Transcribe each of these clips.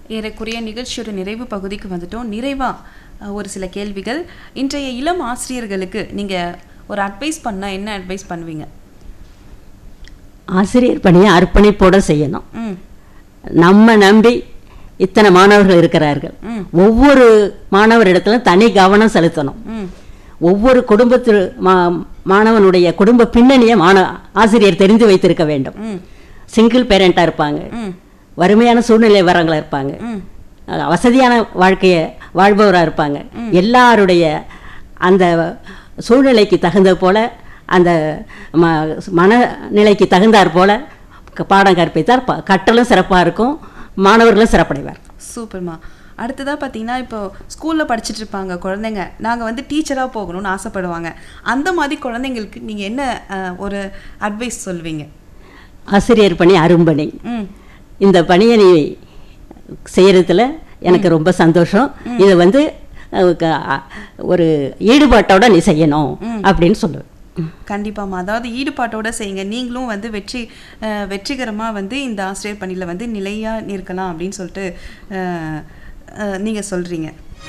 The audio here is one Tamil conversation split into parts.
ஏறக்குறைய நிகழ்ச்சியோட நிறைவு பகுதிக்கு வந்துட்டோம் நிறைவா அஹ், ஒரு சில கேள்விகள் இன்றைய இளம் ஆசிரியர்களுக்கு நீங்க ஒரு அட்வைஸ் பண்ணா என்ன அட்வைஸ் பண்ணுவீங்க ஆசிரியர் பணியை அர்ப்பணிப்போட செய்யணும் ம் நம்ம நம்பி இத்தனை மாணவர்கள் இருக்கிறார்கள் ம். ஒவ்வொரு மாணவரிடத்துல தனி கவனம் செலுத்தணும் ம் ஒவ்வொரு குடும்பத்து மா மாணவனுடைய குடும்ப பின்னணியை மாண ஆசிரியர் தெரிந்து வைத்திருக்க வேண்டும் ம் சிங்கிள் பேரண்டாக இருப்பாங்க ம் வறுமையான சூழ்நிலை வரங்களா இருப்பாங்க ம் அஹ் வசதியான வாழ்க்கையை வாழ்பவராக இருப்பாங்க எல்லாருடைய அந்த சூழ்நிலைக்கு தகுந்த போல அந்த ம மனநிலைக்கு தகுந்தாற் போல க- பாடம் கற்பித்தார் ப- கற்றலும் சிறப்பாக இருக்கும் மாணவர்களும் சிறப்படைவார் சூப்பர்மா அடுத்ததா பார்த்தீங்கன்னா இப்போ ஸ்கூலில் படிச்சுட்டு இருப்பாங்க குழந்தைங்க நாங்கள் வந்து டீச்சராக போகணும்னு ஆசைப்படுவாங்க அந்த மாதிரி குழந்தைங்களுக்கு நீங்கள் என்ன அஹ், ஒரு அட்வைஸ் சொல்வீங்க ஆசிரியர் பணி அரும்பணி ம் இந்த பணியை நீ செய்யறதுல எனக்கு ரொம்ப சந்தோஷம் இதை வந்து அஹ், க- அ- ஒரு ஈடுபாட்டோட நீ செய்யணும் அப்படின்னு சொல்லுவேன் கண்டிப்பாம்மா அதாவது ஈடுபாட்டோட செய்யுங்க நீங்களும் வந்து வெற்றி அஹ், வெற்றிகரமா வந்து இந்த ஆசிரியர் பணியில வந்து நிலையா நிற்கலாம் அப்படின்னு சொல்லிட்டு அஹ், அஹ், நீங்க சொல்றீங்க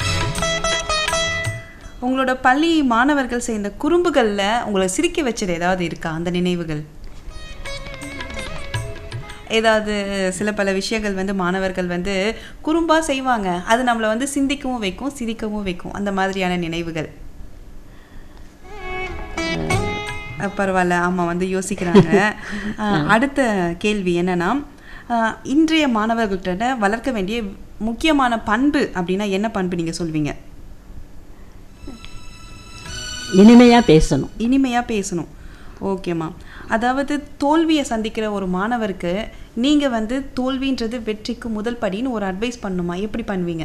உங்களோட பள்ளி மாணவர்கள் செய்த குறும்புகள்ல உங்களை சிரிக்க வச்சது ஏதாவது இருக்கா அந்த நினைவுகள் ஏதாவது சில பல விஷயங்கள் வந்து மாணவர்கள் வந்து குறும்பா செய்வாங்க அது நம்மளை வந்து சிந்திக்கவும் வைக்கும் சிரிக்கவும் வைக்கும் அந்த மாதிரியான நினைவுகள் அஹ் பரவாயில்ல ஆமா வந்து யோசிக்கிறாங்க அஹ் அடுத்த கேள்வி என்னன்னா அஹ் இன்றைய மாணவர்கள்ட்ட வளர்க்க வேண்டிய முக்கியமான பண்பு அப்படின்னா என்ன பண்பு நீங்க சொல்வீங்க இனிமையா பேசணும் இனிமையா பேசணும் ஓகேம்மா அதாவது தோல்வியை சந்திக்கிற ஒரு மாணவருக்கு நீங்க வந்து தோல்வின்றது வெற்றிக்கு முதல் படின்னு ஒரு அட்வைஸ் பண்ணுமா எப்படி பண்ணுவீங்க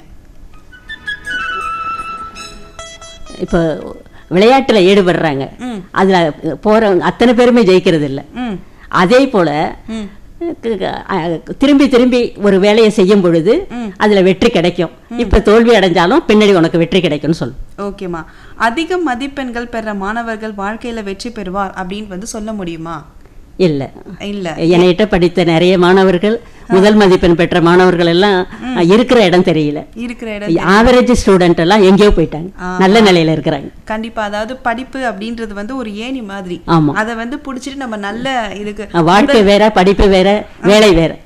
இப்போ விளையாட்டுல ஈடுபடுறாங்க ம் அதுல போறவங்க அத்தனை பேருமே ஜெயிக்கிறது இல்லை ம் அதே போல ம் க- க- அஹ் திரும்பி திரும்பி ஒரு வேலையை செய்யும் பொழுது ம். அதுல வெற்றி கிடைக்கும் இப்ப தோல்வி அடைஞ்சாலும் பின்னாடி உனக்கு வெற்றி கிடைக்கும்னு சொல்லு ஓகேம்மா அதிக மதிப்பெண்கள் பெற மாணவர்கள் வாழ்க்கையில வெற்றி பெறுவார் அப்படின்னு வந்து சொல்ல முடியுமா இல்ல இல்ல என்கிட்ட படித்த நிறைய மாணவர்கள் முதல் மதிப்பெண் பெற்ற மாணவர்கள் எல்லாம் இருக்கிற இடம் தெரியல இருக்கிற இடம் ஆவரேஜ் ஸ்டூடெண்ட் எல்லாம் எங்கேயோ போயிட்டாங்க நல்ல நிலையில இருக்கிறாங்க கண்டிப்பா அதாவது படிப்பு அப்படின்றது வந்து ஒரு ஏணி மாதிரி ஆமா அதை வந்து புடிச்சிட்டு நம்ம நல்ல இதுக்கு வாழ்க்கை வேற படிப்பு வேற வேலை வேற